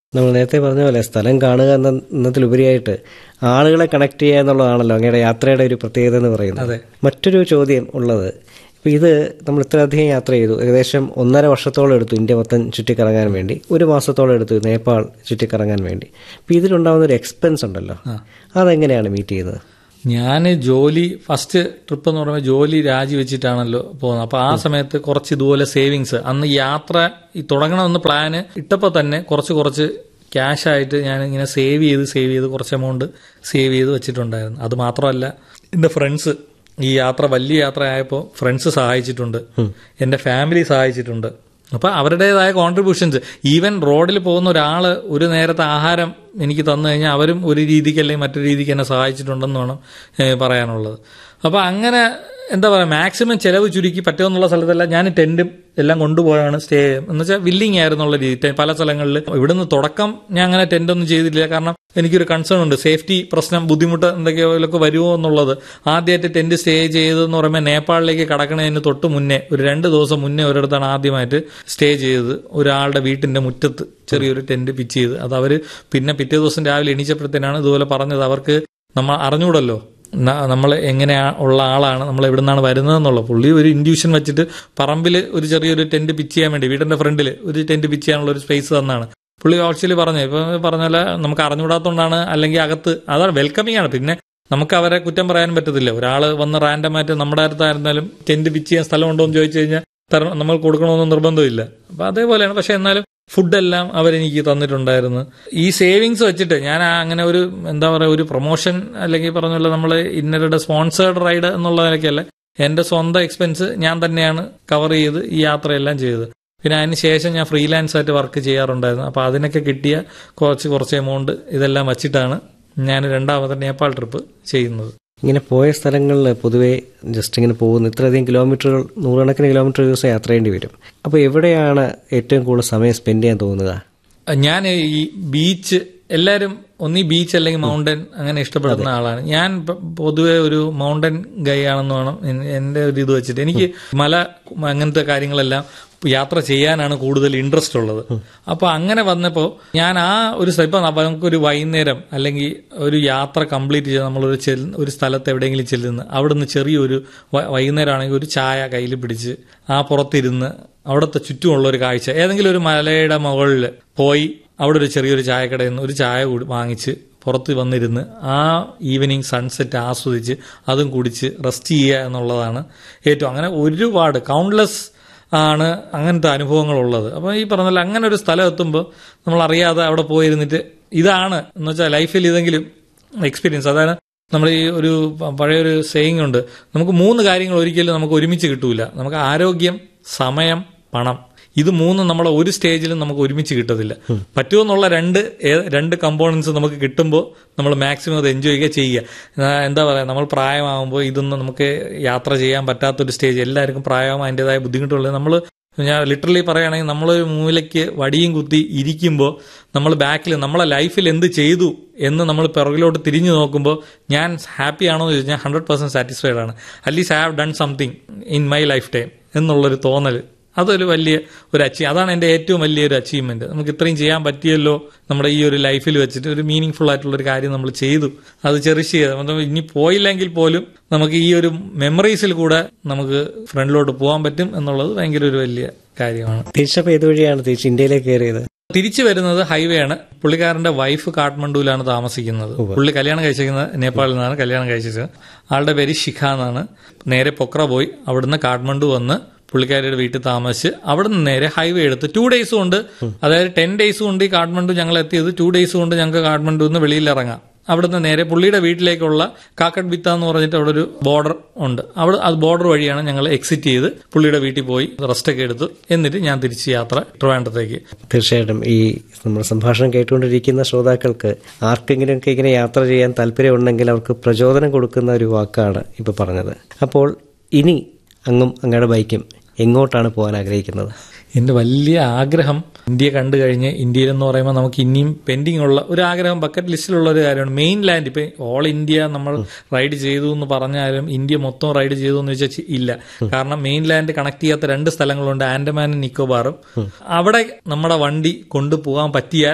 നമ്മൾ നേരത്തെ പറഞ്ഞ പോലെ സ്ഥലം കാണുക എന്ന എന്നതിലുപരിയായിട്ട് ആളുകളെ കണക്ട് ചെയ്യുക എന്നുള്ളതാണല്ലോ അങ്ങയുടെ യാത്രയുടെ ഒരു പ്രത്യേകത എന്ന് പറയുന്നത് അതെ. മറ്റൊരു ചോദ്യം ഉള്ളത് ഇപ്പം ഇത് നമ്മൾ ഇത്രയധികം യാത്ര ചെയ്തു ഏകദേശം ഒന്നര വർഷത്തോളം എടുത്തു ഇന്ത്യ മൊത്തം ചുറ്റിക്കറങ്ങാൻ വേണ്ടി ഒരു മാസത്തോളം എടുത്തു നേപ്പാൾ ചുറ്റിക്കറങ്ങാൻ വേണ്ടി അപ്പം ഇതിലുണ്ടാകുന്ന ഒരു എക്സ്പെൻസ് ഉണ്ടല്ലോ അതെങ്ങനെയാണ് മീറ്റ് ചെയ്യുന്നത് ഞാൻ ജോലി ഫസ്റ്റ് ട്രിപ്പ് എന്ന് പറയുമ്പോൾ ജോലി രാജിവെച്ചിട്ടാണല്ലോ പോകുന്നത് അപ്പൊ ആ സമയത്ത് കുറച്ച് ഇതുപോലെ സേവിങ്സ് അന്ന് യാത്ര ഈ തുടങ്ങണമെന്ന് പ്ലാന് ഇട്ടപ്പോൾ തന്നെ കുറച്ച് കുറച്ച് ക്യാഷ് ആയിട്ട് ഞാൻ ഇങ്ങനെ സേവ് ചെയ്ത് സേവ് ചെയ്ത് കുറച്ച് എമൗണ്ട് സേവ് ചെയ്ത് വെച്ചിട്ടുണ്ടായിരുന്നു അത് മാത്രമല്ല എന്റെ ഫ്രണ്ട്സ് ഈ യാത്ര വലിയ യാത്ര ആയപ്പോൾ ഫ്രണ്ട്സ് സഹായിച്ചിട്ടുണ്ട് എന്റെ ഫാമിലി സഹായിച്ചിട്ടുണ്ട് അപ്പൊ അവരുടേതായ കോൺട്രിബ്യൂഷൻസ് ഈവൻ റോഡിൽ പോകുന്ന ഒരാള് ഒരു നേരത്തെ ആഹാരം എനിക്ക് തന്നു കഴിഞ്ഞാൽ അവരും ഒരു രീതിക്ക് അല്ലെങ്കിൽ മറ്റൊരു രീതിക്ക് എന്നെ സഹായിച്ചിട്ടുണ്ടെന്ന് വേണം ഏഹ്, പറയാനുള്ളത് അപ്പൊ അങ്ങനെ എന്താ പറയുക മാക്സിമം ചെലവ് ചുരുക്കി പറ്റുമെന്നുള്ള സ്ഥലത്തെല്ലാം ഞാൻ ടെന്റും എല്ലാം കൊണ്ടുപോയാണ് സ്റ്റേ എന്ന് വെച്ചാൽ വില്ലിങ് ആയിരുന്നുള്ള രീതി ടെ- പല സ്ഥലങ്ങളിൽ ഇവിടുന്ന് തുടക്കം ഞാൻ അങ്ങനെ ടെന്റ് ഒന്നും ചെയ്തിട്ടില്ല കാരണം എനിക്കൊരു കൺസേൺ ഉണ്ട് സേഫ്റ്റി പ്രശ്നം ബുദ്ധിമുട്ട് എന്തൊക്കെയൊക്കെ വരുമോ എന്നുള്ളത് ആദ്യമായിട്ട് ടെന്റ് സ്റ്റേ ചെയ്തതെന്ന് പറയുമ്പോൾ നേപ്പാളിലേക്ക് കടക്കണതിന് തൊട്ട് മുന്നേ ഒരു രണ്ട് ദിവസം മുന്നേ ഒരിടത്താണ് ആദ്യമായിട്ട് സ്റ്റേ ചെയ്തത് ഒരാളുടെ വീട്ടിന്റെ മുറ്റത്ത് ചെറിയൊരു ടെന്റ് പിച്ച് ചെയ്ത് അത് അവര് പിന്നെ പിറ്റേ ദിവസം രാവിലെ എണീച്ചപ്പോഴത്തേനാണ് ഇതുപോലെ പറഞ്ഞത് അവർക്ക് നമ്മൾ അറിഞ്ഞൂടല്ലോ നമ്മൾ എങ്ങനെയാ ഉള്ള ആളാണ് നമ്മൾ എവിടെ നിന്നാണ് വരുന്നതെന്നുള്ള പുള്ളി ഒരു ഇൻഡ്യൂഷൻ വെച്ചിട്ട് പറമ്പിൽ ഒരു ചെറിയൊരു ടെന്റ് പിച്ച് ചെയ്യാൻ വേണ്ടി വീടിന്റെ ഫ്രണ്ടിൽ ഒരു ടെന്റ് പിച്ച് ചെയ്യാനുള്ള ഒരു സ്പേസ് തന്നാണ് പുള്ളി ആക്ച്വലി പറഞ്ഞു ഇപ്പൊ പറഞ്ഞാല് നമുക്ക് അറിഞ്ഞുകൂടാത്തോണ്ടാണ് അല്ലെങ്കിൽ അകത്ത് അതാണ് വെൽക്കമിങ് ആണ് പിന്നെ നമുക്ക് അവരെ കുറ്റം പറയാൻ പറ്റത്തില്ല ഒരാള് വന്ന് റാൻഡമായിട്ട് നമ്മുടെ അടുത്തായിരുന്നാലും ടെന്റ് പിച്ച് ചെയ്യാൻ സ്ഥലമുണ്ടോ എന്ന് ചോദിച്ചു കഴിഞ്ഞാൽ തര- നമ്മൾ കൊടുക്കണമെന്ന് നിർബന്ധമില്ല അപ്പൊ അതേപോലെയാണ് പക്ഷെ എന്നാലും ഫുഡെല്ലാം അവരെനിക്ക് തന്നിട്ടുണ്ടായിരുന്നു ഈ സേവിങ്സ് വെച്ചിട്ട് ഞാൻ ആ അങ്ങനെ ഒരു എന്താ പറയുക ഒരു പ്രൊമോഷൻ അല്ലെങ്കിൽ പറഞ്ഞല്ലോ നമ്മൾ ഇന്നരുടെ സ്പോൺസേർഡ് റൈഡ് എന്നുള്ള നിലയ്ക്കല്ല എന്റെ സ്വന്തം എക്സ്പെൻസ് ഞാൻ തന്നെയാണ് കവർ ചെയ്ത് ഈ യാത്രയെല്ലാം ചെയ്തത് പിന്നെ അതിന് ശേഷം ഞാൻ ഫ്രീലാൻസ് ആയിട്ട് വർക്ക് ചെയ്യാറുണ്ടായിരുന്നു അപ്പൊ അതിനൊക്കെ കിട്ടിയ കുറച്ച് കുറച്ച് എമൗണ്ട് ഇതെല്ലാം വച്ചിട്ടാണ് ഞാൻ രണ്ടാമത്തെ നേപ്പാൾ ട്രിപ്പ് ചെയ്യുന്നത് ഇങ്ങനെ പോയ സ്ഥലങ്ങളിൽ പൊതുവേ ജസ്റ്റ് ഇങ്ങനെ പോകുന്നു ഇത്രയധികം കിലോമീറ്ററുകൾ നൂറുകണക്കിന് കിലോമീറ്റർ ദിവസം യാത്ര ചെയ്യേണ്ടി വരും അപ്പോൾ എവിടെയാണ് ഏറ്റവും കൂടുതൽ സമയം സ്പെൻഡ് ചെയ്യാൻ തോന്നുക ഞാൻ ഈ ബീച്ച് എല്ലാവരും ഒന്നീ ബീച്ച് അല്ലെങ്കിൽ മൗണ്ടൻ അങ്ങനെ ഇഷ്ടപ്പെടുന്ന ആളാണ് ഞാൻ പ- പൊതുവെ ഒരു മൗണ്ടൻ ഗൈ ആണെന്ന് വേണം എൻ- എന്റെ ഒരു ഇത് വെച്ചിട്ട് എനിക്ക് മല അങ്ങനത്തെ കാര്യങ്ങളെല്ലാം യാത്ര ചെയ്യാനാണ് കൂടുതൽ ഇൻട്രസ്റ്റ് ഉള്ളത് അപ്പൊ അങ്ങനെ വന്നപ്പോ ഞാൻ ആ ഒരു സ്ഥ- ഇപ്പൊ നമ്മ- നമുക്കൊരു വൈകുന്നേരം അല്ലെങ്കിൽ ഒരു യാത്ര കംപ്ലീറ്റ് ചെയ്ത് നമ്മളൊരു ചെല്ല് ഒരു സ്ഥലത്ത് എവിടെയെങ്കിലും ചെല്ലുന്ന അവിടുന്ന് ചെറിയൊരു വ- വൈകുന്നേരം ആണെങ്കിൽ ഒരു ചായ കയ്യിൽ പിടിച്ച് ആ പുറത്തിരുന്ന് അവിടുത്തെ ചുറ്റുമുള്ള ഒരു കാഴ്ച ഏതെങ്കിലും ഒരു മലയുടെ മുകളിൽ പോയി അവിടെ ഒരു ചെറിയൊരു ചായക്കടയിൽ നിന്ന് ഒരു ചായ കൂടി വാങ്ങിച്ച് പുറത്ത് വന്നിരുന്ന് ആ ഈവനിങ് സൺസെറ്റ് ആസ്വദിച്ച് അതും കുടിച്ച് റെസ്റ്റ് ചെയ്യുക എന്നുള്ളതാണ് ഏറ്റവും അങ്ങനെ ഒരുപാട് കൗണ്ട്ലെസ് ആണ് അങ്ങനത്തെ അനുഭവങ്ങളുള്ളത് അപ്പോൾ ഈ പറഞ്ഞ അങ്ങനെ ഒരു സ്ഥലം എത്തുമ്പോൾ നമ്മൾ അറിയാതെ അവിടെ പോയിരുന്നിട്ട് ഇതാണ് എന്ന് വെച്ചാൽ ലൈഫിൽ ഇതെങ്കിലും എക്സ്പീരിയൻസ് അതാണ് നമ്മൾ ഈ ഒരു പ- പഴയൊരു സെയിങ് ഉണ്ട് നമുക്ക് മൂന്ന് കാര്യങ്ങൾ ഒരിക്കലും നമുക്ക് ഒരുമിച്ച് കിട്ടൂല നമുക്ക് ആരോഗ്യം സമയം പണം ഇത് മൂന്നും നമ്മളെ ഒരു സ്റ്റേജിലും നമുക്ക് ഒരുമിച്ച് കിട്ടത്തില്ല പറ്റുമെന്നുള്ള രണ്ട് ഏ- രണ്ട് കമ്പോണൻസ് നമുക്ക് കിട്ടുമ്പോൾ നമ്മൾ മാക്സിമം അത് എൻജോയ് ചെയ്യുക ചെയ്യുക ആ, എന്താ പറയുക നമ്മൾ പ്രായമാകുമ്പോൾ ഇതൊന്നും നമുക്ക് യാത്ര ചെയ്യാൻ പറ്റാത്തൊരു സ്റ്റേജ് എല്ലാവർക്കും പ്രായമാകുമ്പോൾ അതിൻ്റെതായ ബുദ്ധിമുട്ടുള്ളത് നമ്മൾ ഞാൻ ലിറ്ററലി പറയുകയാണെങ്കിൽ നമ്മൾ മൂലയ്ക്ക് വടിയും കുത്തി ഇരിക്കുമ്പോൾ നമ്മൾ ബാക്കിൽ നമ്മളെ ലൈഫിൽ എന്ത് ചെയ്തു എന്ന് നമ്മൾ പിറകിലോട്ട് തിരിഞ്ഞു നോക്കുമ്പോൾ ഞാൻ ഹാപ്പി ആണോ എന്ന് ചോദിച്ചാൽ ഞാൻ ഹൺഡ്രഡ് പെർസെന്റ് സാറ്റിസ്ഫൈഡ് ആണ് at least I have done something in my life time എന്നുള്ളൊരു തോന്നൽ അതൊരു വലിയ ഒരു അച്ചീവ് അതാണ് എൻ്റെ ഏറ്റവും വലിയൊരു അച്ചീവ്മെന്റ് നമുക്ക് ഇത്രയും ചെയ്യാൻ പറ്റിയല്ലോ നമ്മുടെ ഈ ഒരു ലൈഫിൽ വെച്ചിട്ട് ഒരു മീനിങ് ഫുൾ ആയിട്ടുള്ള ഒരു കാര്യം നമ്മൾ ചെയ്തു അത് ചെറിഷ് ചെയ്ത് നമ്മൾ ഇനി പോയില്ലെങ്കിൽ പോലും നമുക്ക് ഈ ഒരു മെമ്മറീസിൽ കൂടെ നമുക്ക് ഫ്രണ്ടിലോട്ട് പോകാൻ പറ്റും എന്നുള്ളത് ഭയങ്കര ഒരു വലിയ കാര്യമാണ് തിരിച്ചപ്പോൾ ഏത് വഴിയാണ് തിരിച്ച് ഇന്ത്യയിലേക്ക് കയറിയത് തിരിച്ചു വരുന്നത് ഹൈവേ ആണ് പുള്ളിക്കാരന്റെ വൈഫ് കാഠ്മണ്ഡുവിലാണ് താമസിക്കുന്നത് പുള്ളി കല്യാണം കഴിച്ചിരിക്കുന്നത് നേപ്പാളിൽ നിന്നാണ് കല്യാണം കഴിച്ചത് ആളുടെ പേര് ശിഖ എന്നാണ് നേരെ പൊക്ര പോയി അവിടുന്ന് കാഠ്മണ്ഡു വന്ന് പുള്ളിക്കാരിയുടെ വീട്ടിൽ താമസിച്ച് അവിടുന്ന് നേരെ ഹൈവേ എടുത്ത് ടു ഡേയ്സ് കൊണ്ട് അതായത് ടെൻ ഡേയ്സ് കൊണ്ട് ഈ കാഠ്മണ്ഡു ഞങ്ങൾ എത്തിയത് ടു ഡേയ്സ് കൊണ്ട് ഞങ്ങൾക്ക് കാഠ്മണ്ഡു നിന്ന് വെളിയിൽ ഇറങ്ങാം അവിടുന്ന് നേരെ പുള്ളിയുടെ വീട്ടിലേക്കുള്ള കാക്കട്ട് ബിത്ത എന്ന് പറഞ്ഞിട്ട് അവിടെ ഒരു ബോർഡർ ഉണ്ട് അവിടെ അത് ബോർഡർ വഴിയാണ് ഞങ്ങൾ എക്സിറ്റ് ചെയ്ത് പുള്ളിയുടെ വീട്ടിൽ പോയി റെസ്റ്റ് ഒക്കെ എടുത്ത് എന്നിട്ട് ഞാൻ തിരിച്ച് യാത്ര ട്രിവാൻഡ്രത്തേക്ക് തീർച്ചയായിട്ടും ഈ നമ്മുടെ സംഭാഷണം കേട്ടുകൊണ്ടിരിക്കുന്ന ശ്രോതാക്കൾക്ക് ആർക്കെങ്കിലുമൊക്കെ ഇങ്ങനെ യാത്ര ചെയ്യാൻ താല്പര്യമുണ്ടെങ്കിൽ അവർക്ക് പ്രചോദനം കൊടുക്കുന്ന ഒരു വാക്കാണ് ഇപ്പോൾ പറഞ്ഞത് അപ്പോൾ ഇനി അങ്ങും അങ്ങയുടെ ബൈക്കും എങ്ങോട്ടാണ് പോകാൻ ആഗ്രഹിക്കുന്നത് എന്റെ വലിയ ആഗ്രഹം ഇന്ത്യ കണ്ടു കഴിഞ്ഞ് ഇന്ത്യയിൽ എന്ന് പറയുമ്പോൾ നമുക്ക് ഇനിയും പെൻഡിങ് ഉള്ള ഒരു ആഗ്രഹം ബക്കറ്റ് ലിസ്റ്റിലുള്ള ഒരു കാര്യമാണ് മെയിൻ ലാൻഡ് ഇപ്പൊ ഓൾ ഇന്ത്യ നമ്മൾ റൈഡ് ചെയ്തു എന്ന് പറഞ്ഞാലും ഇന്ത്യ മൊത്തം റൈഡ് ചെയ്തു എന്ന് വെച്ചാൽ ചി- ഇല്ല കാരണം മെയിൻ ലാൻഡ് കണക്ട് ചെയ്യാത്ത രണ്ട് സ്ഥലങ്ങളുണ്ട് ആൻഡമാനും നിക്കോബാറും അവിടെ നമ്മുടെ വണ്ടി കൊണ്ടുപോകാൻ പറ്റിയാൽ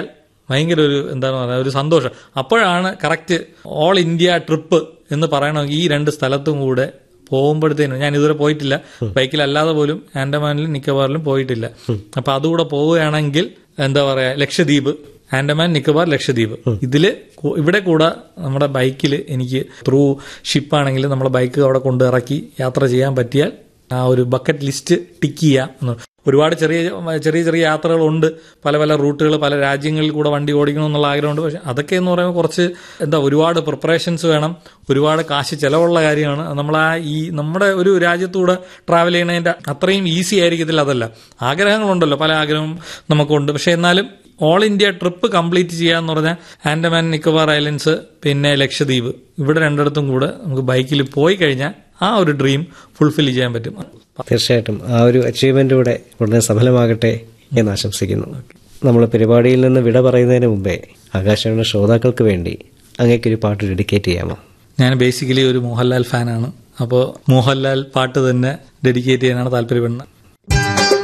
ഭയങ്കര ഒരു എന്താണ് പറയുക ഒരു സന്തോഷം അപ്പോഴാണ് കറക്റ്റ് ഓൾ ഇന്ത്യ ട്രിപ്പ് എന്ന് പറയണമെങ്കിൽ ഈ രണ്ട് സ്ഥലത്തും കൂടെ പോകുമ്പോഴത്തേനും ഞാൻ ഇതുവരെ പോയിട്ടില്ല ബൈക്കിലല്ലാതെ പോലും ആൻഡമാനിലും നിക്കോബാറിലും പോയിട്ടില്ല അപ്പൊ അതുകൂടെ പോവുകയാണെങ്കിൽ എന്താ പറയാ ലക്ഷദ്വീപ് ആൻഡമാൻ നിക്കോബാർ ലക്ഷദ്വീപ് ഇതില് കു- ഇവിടെ കൂടെ നമ്മുടെ ബൈക്കിൽ എനിക്ക് ത്രൂ ഷിപ്പാണെങ്കിൽ നമ്മുടെ ബൈക്ക് അവിടെ കൊണ്ട് ഇറക്കി യാത്ര ചെയ്യാൻ പറ്റിയാൽ ആ ഒരു ബക്കറ്റ് ലിസ്റ്റ് ടിക്ക് ചെയ്യാം എന്ന് ഒരുപാട് ചെറിയ ചെറിയ ചെറിയ യാത്രകളുണ്ട് പല പല റൂട്ടുകൾ പല രാജ്യങ്ങളിൽ കൂടെ വണ്ടി ഓടിക്കണം എന്നുള്ള ആഗ്രഹമുണ്ട് പക്ഷെ അതൊക്കെ എന്ന് പറയുമ്പോൾ കുറച്ച് എന്താ ഒരുപാട് പ്രിപ്പറേഷൻസ് വേണം ഒരുപാട് കാശ് ചെലവുള്ള കാര്യമാണ് നമ്മൾ ആ ഈ നമ്മുടെ ഒരു രാജ്യത്തൂടെ ട്രാവൽ ചെയ്യണതിന്റെ അത്രയും ഈസി ആയിരിക്കത്തില്ല അതല്ല ആഗ്രഹങ്ങളുണ്ടല്ലോ പല ആഗ്രഹവും നമുക്കുണ്ട് പക്ഷെ എന്നാലും ഓൾ ഇന്ത്യ ട്രിപ്പ് കംപ്ലീറ്റ് ചെയ്യാന്ന് പറഞ്ഞാൽ ആൻഡമാൻ നിക്കോബാർ ഐലൻഡ്സ് പിന്നെ ലക്ഷദ്വീപ് ഇവിടെ രണ്ടിടത്തും കൂടെ നമുക്ക് ബൈക്കിൽ പോയി കഴിഞ്ഞാൽ ആ ഒരു ഡ്രീം ഫുൾഫിൽ ചെയ്യാൻ പറ്റും തീർച്ചയായിട്ടും ആ ഒരു അച്ചീവ്മെന്റ് ഉടനെ സഫലമാകട്ടെ എന്ന് ആശംസിക്കുന്നു നമ്മൾ പരിപാടിയിൽ നിന്ന് വിട പറയുന്നതിന് മുമ്പേ ആകാശവാണി ശ്രോതാക്കൾക്ക് വേണ്ടി അങ്ങേക്കൊരു പാട്ട് ഡെഡിക്കേറ്റ് ചെയ്യാമോ ഞാൻ ബേസിക്കലി ഒരു മോഹൻലാൽ ഫാനാണ് അപ്പോൾ മോഹൻലാൽ പാട്ട് തന്നെ ഡെഡിക്കേറ്റ് ചെയ്യാനാണ് താല്പര്യപ്പെടുന്നത്